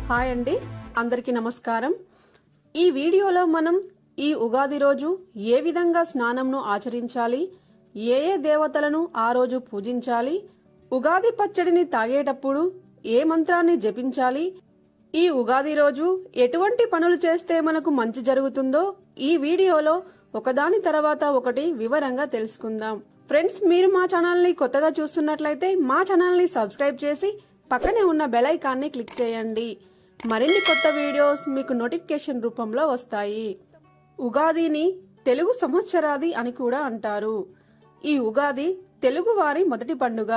hi అండి అందరికీ నమస్కారం ఈ వీడియోలో మనం ఈ ఉగాది రోజు ఏ విధంగా స్నానంను ఆచరించాలి ఏ ఏ దేవతలను ఆ రోజు పూజించాలి ఉగాది పచ్చడిని తాగేటప్పుడు ఏ మంత్రాన్ని జపించాలి ఈ ఉగాది రోజు ఎటువంటి పనులు చేస్తే మనకు మంచి జరుగుతుందో ఈ వీడియోలో ఒకదాని తర్వాత ఒకటి వివరంగా తెలుసుకుందాం ఫ్రెండ్స్ మీరు మా ఛానల్ని కొత్తగా చూస్తున్నట్లయితే మా ఛానల్ని సబ్స్క్రైబ్ చేసి పక్కనే ఉన్న బెల్ ఐకాన్ని క్లిక్ చేయండి మరిన్ని కొత్త వీడియోస్ మీకు నోటిఫికేషన్ రూపంలో వస్తాయి ఉగాదిని తెలుగు సంవత్సరాది అని కూడా అంటారు ఈ ఉగాది తెలుగువారి మొదటి పండుగ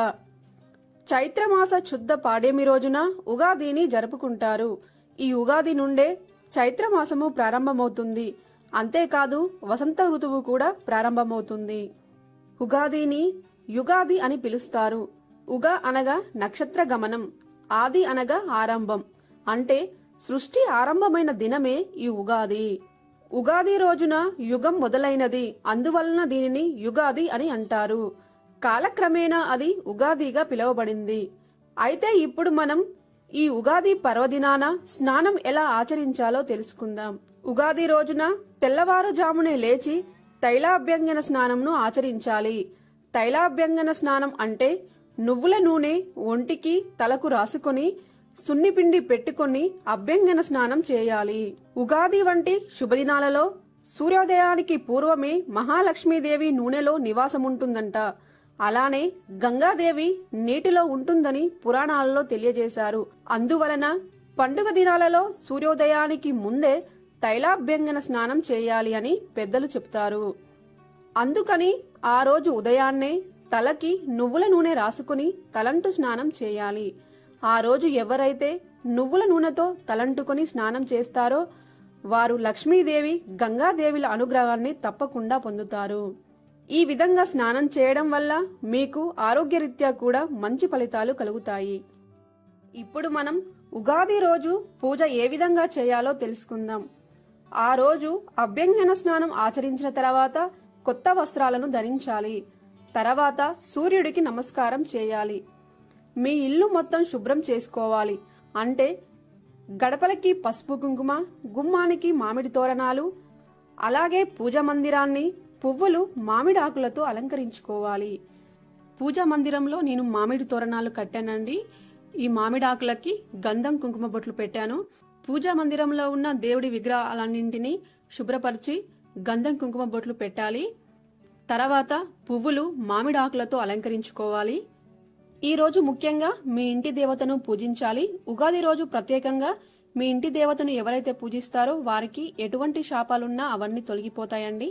చైత్రమాస శుద్ధ పాడ్యమి రోజున ఉగాదిని జరుపుకుంటారు ఈ ఉగాది నుండే చైత్రమాసము ప్రారంభమవుతుంది అంతేకాదు వసంత ఋతువు కూడా ప్రారంభమవుతుంది ఉగాదిని యుగాది అని పిలుస్తారు ఉగా అనగా నక్షత్ర గమనం ఆది అనగా ఆరంభం అంటే సృష్టి ఆరంభమైన దినమే ఈ ఉగాది ఉగాది రోజున యుగం మొదలైనది అందువలన దీనిని యుగాది అని అంటారు కాలక్రమేణా అది ఉగాదిగా పిలువబడింది అయితే ఇప్పుడు మనం ఈ ఉగాది పర్వదినాన స్నానం ఎలా ఆచరించాలో తెలుసుకుందాం ఉగాది రోజున తెల్లవారుజామునే లేచి తైలాభ్యంగన స్నానంను ఆచరించాలి తైలాభ్యంగన స్నానం అంటే నువ్వుల నూనె ఒంటికి తలకు రాసుకొని సున్నిపిండి పెట్టుకొని అభ్యంగన స్నానం చేయాలి ఉగాది వంటి శుభదినాలలో సూర్యోదయానికి పూర్వమే మహాలక్ష్మీదేవి నూనెలో నివాసముంటుందంట అలానే గంగాదేవి నీటిలో ఉంటుందని పురాణాలలో తెలియజేశారు అందువలన పండుగ దినాలలో సూర్యోదయానికి ముందే తైలాభ్యంగన స్నానం చేయాలి అని పెద్దలు చెప్తారు అందుకని ఆ రోజు ఉదయాన్నే తలకి నువ్వుల నూనె రాసుకుని తలంటు స్నానం చేయాలి ఆ రోజు ఎవరైతే నువ్వుల నూనెతో తలంటుకొని స్నానం చేస్తారో వారు లక్ష్మీదేవి గంగాదేవిల అనుగ్రహాన్ని తప్పకుండా పొందుతారు ఈ విధంగా స్నానం చేయడం వల్ల మీకు ఆరోగ్యరీత్యా కూడా మంచి ఫలితాలు కలుగుతాయి ఇప్పుడు మనం ఉగాది రోజు పూజ ఏ విధంగా చేయాలో తెలుసుకుందాం ఆ రోజు అభ్యంగన స్నానం ఆచరించిన తర్వాత కొత్త వస్త్రాలను ధరించాలి తర్వాత సూర్యుడికి నమస్కారం చేయాలి మీ ఇల్లు మొత్తం శుభ్రం చేసుకోవాలి అంటే గడపలకి పసుపు కుంకుమ గుమ్మానికి మామిడి తోరణాలు అలాగే పూజ మందిరాన్ని పువ్వులు మామిడి ఆకులతో అలంకరించుకోవాలి పూజా మందిరంలో నేను మామిడి తోరణాలు కట్టానండి ఈ మామిడి ఆకులకి గంధం కుంకుమ బొట్లు పెట్టాను పూజా మందిరంలో ఉన్న దేవుడి విగ్రహాలన్నింటినీ శుభ్రపరిచి గంధం కుంకుమ బొట్లు పెట్టాలి తర్వాత పువ్వులు మామిడి ఆకులతో అలంకరించుకోవాలి ఈ రోజు ముఖ్యంగా మీ ఇంటి దేవతను పూజించాలి ఉగాది రోజు ప్రత్యేకంగా మీ ఇంటి దేవతను ఎవరైతే పూజిస్తారో వారికి ఎటువంటి శాపాలున్నా అవన్నీ తొలగిపోతాయండి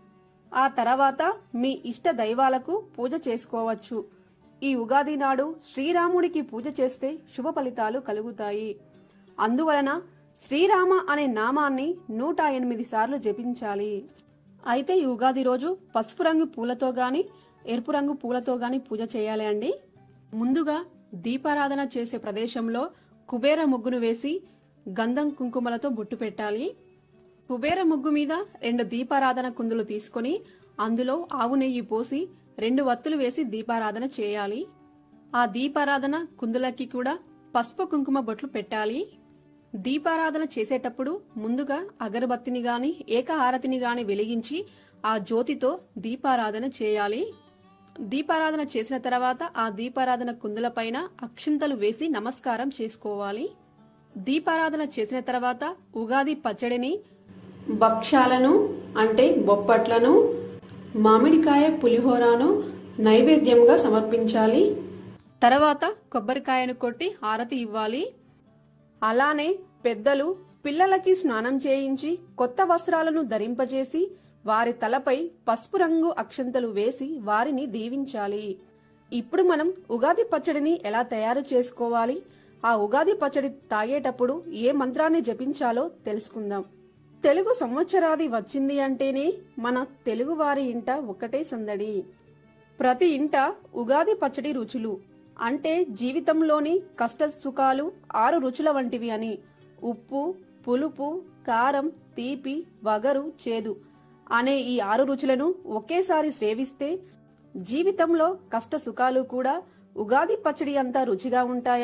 ఆ తర్వాత మీ ఇష్ట దైవాలకు పూజ చేసుకోవచ్చు ఈ ఉగాది నాడు శ్రీరాముడికి పూజ చేస్తే శుభ ఫలితాలు కలుగుతాయి అందువలన శ్రీరామ అనే నామాన్ని నూట ఎనిమిది సార్లు జపించాలి అయితే ఈ ఉగాది రోజు పసుపు రంగు పూలతో గాని ఎరుపు రంగు పూలతో గాని పూజ చేయాలి అండి ముందుగా దీపారాధన చేసే ప్రదేశంలో కుబేర ముగ్గును వేసి గంధం కుంకుమలతో బొట్టు పెట్టాలి కుబేర ముగ్గు మీద రెండు దీపారాధన కుందులు తీసుకొని అందులో ఆవు నెయ్యి పోసి రెండు వత్తులు వేసి దీపారాధన చేయాలి ఆ దీపారాధన కుందులకి కూడా పసుపు కుంకుమ బొట్లు పెట్టాలి దీపారాధన చేసేటప్పుడు ముందుగా అగరబత్తిని గాని ఏకహారతిని గాని వెలిగించి ఆ జ్యోతితో దీపారాధన చేయాలి దీపారాధన చేసిన తర్వాత ఆ దీపారాధన కుందులపైన అక్షింతలు వేసి నమస్కారం చేసుకోవాలి దీపారాధన చేసిన తర్వాత ఉగాది పచ్చడిని భక్ష్యాలను అంటే బొప్పట్లను మామిడికాయ పులిహోరాను నైవేద్యంగా సమర్పించాలి తర్వాత కొబ్బరికాయను కొట్టి హారతి ఇవ్వాలి అలానే పెద్దలు పిల్లలకి స్నానం చేయించి కొత్త వస్త్రాలను ధరింపజేసి వారి తలపై పసుపు రంగు అక్షంతలు వేసి వారిని దీవించాలి ఇప్పుడు మనం ఉగాది పచ్చడిని ఎలా తయారు చేసుకోవాలి ఆ ఉగాది పచ్చడి తాగేటప్పుడు ఏ మంత్రాన్ని జపించాలో తెలుసుకుందాం తెలుగు సంవత్సరాది వచ్చింది అంటేనే మన తెలుగు వారి ఇంట ఒకటే సందడి ప్రతి ఇంట ఉగాది పచ్చడి రుచులు అంటే జీవితంలోని కష్ట సుఖాలు ఆరు రుచుల వంటివి అని ఉప్పు పులుపు కారం తీపి వగరు చేదు అనే ఈ ఆరు రుచులను ఒకేసారి సేవిస్తే జీవితంలో కష్ట సుఖాలు కూడా ఉగాది పచ్చడి అంతా రుచిగా ఉంటాయని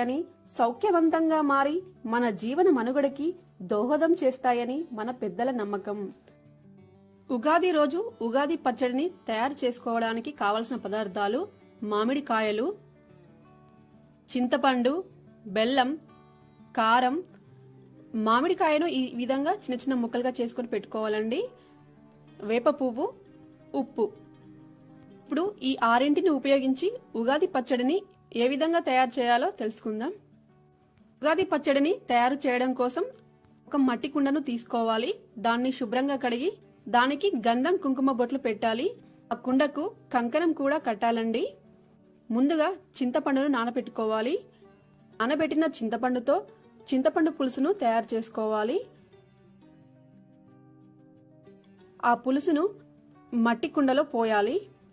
సౌఖ్యవంతంగా మారి మన జీవన మనుగడకి దోహదం చేస్తాయని మన పెద్దల నమ్మకం ఉగాది రోజు ఉగాది పచ్చడిని తయారు చేసుకోవడానికి కావలసిన పదార్థాలు మామిడికాయలు చింతపండు బెల్లం కారం మామిడికాయను ఈ విధంగా చిన్న చిన్న ముక్కలుగా చేసుకొని పెట్టుకోవాలండి వేప పువ్వు ఉప్పు ఇప్పుడు ఈ ఆరింటిని ఉపయోగించి ఉగాది పచ్చడిని ఏ విధంగా తయారు చేయాలో తెలుసుకుందాం ఉగాది పచ్చడిని తయారు చేయడం కోసం ఒక మట్టి కుండను తీసుకోవాలి దాన్ని శుభ్రంగా కడిగి దానికి గంధం కుంకుమ బొట్లు పెట్టాలి ఆ కుండకు కంకణం కూడా కట్టాలండి ముందుగా చింతపండును నానబెట్టుకోవాలి నానబెట్టిన చింతపండుతో చింతపండు పులుసును తయారు చేసుకోవాలి ఆ పులుసును మట్టి కుండలో పోయాలి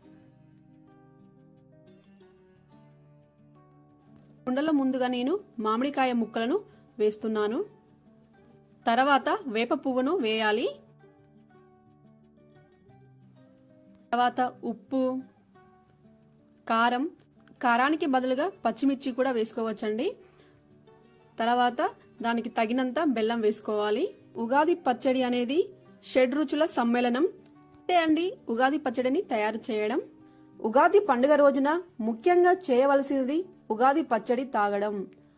కుండలో ముందుగా నేను మామిడికాయ ముక్కలను వేస్తున్నాను తర్వాత వేప పువ్వును వేయాలి తర్వాత ఉప్పు కారం కారానికి బదులుగా పచ్చిమిర్చి కూడా వేసుకోవచ్చండి తర్వాత దానికి తగినంత బెల్లం వేసుకోవాలి ఉగాది పచ్చడి అనేది షడ్ రుచుల సమ్మేళనం అంతే అండి ఉగాది పచ్చడిని తయారు చేయడం ఉగాది పండుగ రోజున ముఖ్యంగా చేయవలసినది ఉగాది పచ్చడి తాగడం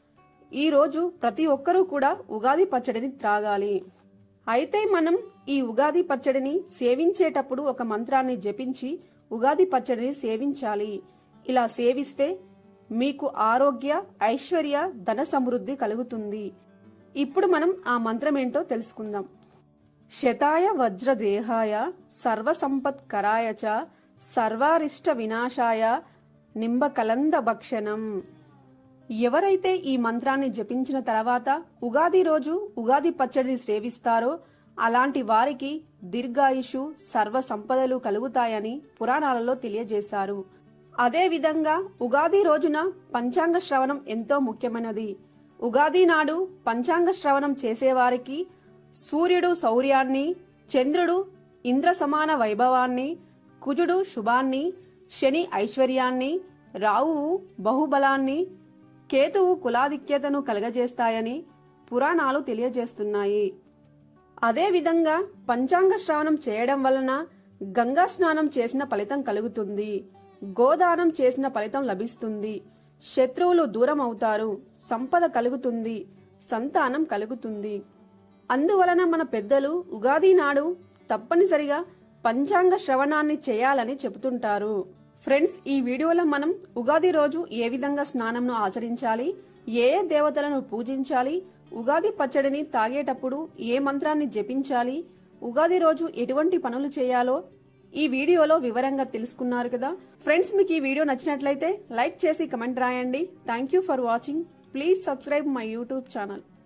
ఈ రోజు ప్రతి ఒక్కరూ కూడా ఉగాది పచ్చడిని త్రాగాలి అయితే మనం ఈ ఉగాది పచ్చడిని సేవించేటప్పుడు ఒక మంత్రాన్ని జపించి ఉగాది పచ్చడిని సేవించాలి ఇలా సేవిస్తే మీకు ఆరోగ్య ఐశ్వర్య ధన సమృద్ధి కలుగుతుంది ఇప్పుడు మనం ఆ మంత్రం ఏంటో తెలుసుకుందాం శతాయ వజ్రదేహాయ సర్వసంపత్కరాయ చ సర్వారిష్ట వినాశాయ నింబకలంద భక్షణం ఎవరైతే ఈ మంత్రాన్ని జపించిన తర్వాత ఉగాది రోజు ఉగాది పచ్చడిని సేవిస్తారో అలాంటి వారికి దీర్ఘాయుషు సర్వ సంపదలు కలుగుతాయని పురాణాలలో తెలియజేశారు అదే విధంగా ఉగాది రోజున పంచాంగ శ్రవణం ఎంతో ముఖ్యమైనది ఉగాది నాడు పంచాంగ శ్రవణం చేసేవారికి సూర్యుడు శౌర్యాన్ని చంద్రుడు ఇంద్ర సమాన వైభవాన్ని కుజుడు శుభాన్ని శని ఐశ్వర్యాన్ని రావువు బహుబలాన్ని కేతువు కులాధిక్యతను కలగజేస్తాయని పురాణాలు తెలియజేస్తున్నాయి అదేవిధంగా పంచాంగ శ్రవణం చేయడం వలన గంగా స్నానం చేసిన ఫలితం కలుగుతుంది గోదానం చేసిన ఫలితం లభిస్తుంది శత్రువులు దూరం అవుతారు సంపద కలుగుతుంది సంతానం కలుగుతుంది అందువలన మన పెద్దలు ఉగాది నాడు తప్పనిసరిగా పంచాంగ శ్రవణాన్ని చేయాలని చెబుతుంటారు ఫ్రెండ్స్ ఈ వీడియోలో మనం ఉగాది రోజు ఏ విధంగా స్నానంను ఆచరించాలి ఏ ఏ దేవతలను పూజించాలి ఉగాది పచ్చడిని తాగేటప్పుడు ఏ మంత్రాన్ని జపించాలి ఉగాది రోజు ఎటువంటి పనులు చేయాలో ఈ వీడియోలో వివరంగా తెలుసుకున్నారు కదా ఫ్రెండ్స్ మీకు ఈ వీడియో నచ్చినట్లయితే లైక్ చేసి కమెంట్ రాయండి thank you for watching please subscribe my YouTube channel